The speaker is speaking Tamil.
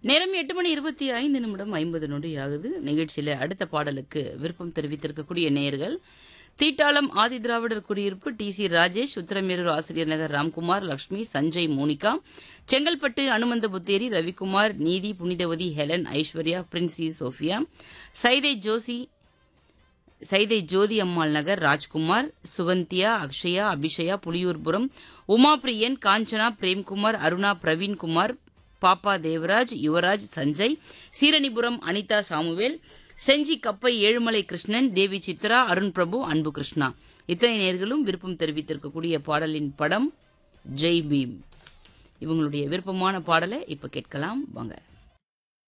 நேரம் எட்டு மணி இருபத்தி ஐந்து நிமிடம் ஐம்பது நொடி ஆகுது நிகழ்ச்சியில அடுத்த பாடலுக்கு விருப்பம் தெரிவித்திருக்கக்கூடிய நேயர்கள் தீட்டாளம் ஆதி திராவிடர் குடியிருப்பு டி சி ராஜேஷ் உத்தரமேரூர் ஆசிரியர் நகர் ராம்குமார் லக்ஷ்மி சஞ்சய் மோனிகா செங்கல்பட்டு அனுமந்த புத்தேரி ரவிக்குமார் நீதி புனிதவதி ஹெலன் ஐஸ்வர்யா பிரின்சி சோஃபியா சைதை ஜோசி சைதை ஜோதி அம்மாள் நகர் ராஜ்குமார் சுகந்தியா அக்ஷயா அபிஷயா புலியூர்புரம் உமாபிரியன் காஞ்சனா பிரேம்குமார் அருணா பிரவீன்குமார் பாப்பா தேவராஜ் யுவராஜ் சஞ்சய் சீரணிபுரம் அனிதா சாமுவேல் செஞ்சி கப்பை ஏழுமலை கிருஷ்ணன் தேவி சித்ரா அருண் பிரபு அன்பு கிருஷ்ணா இத்தனை நேர்களும் விருப்பம் தெரிவித்திருக்கக்கூடிய பாடலின் படம் ஜெய் பீம் இவங்களுடைய விருப்பமான பாடலை இப்ப கேட்கலாம் வாங்க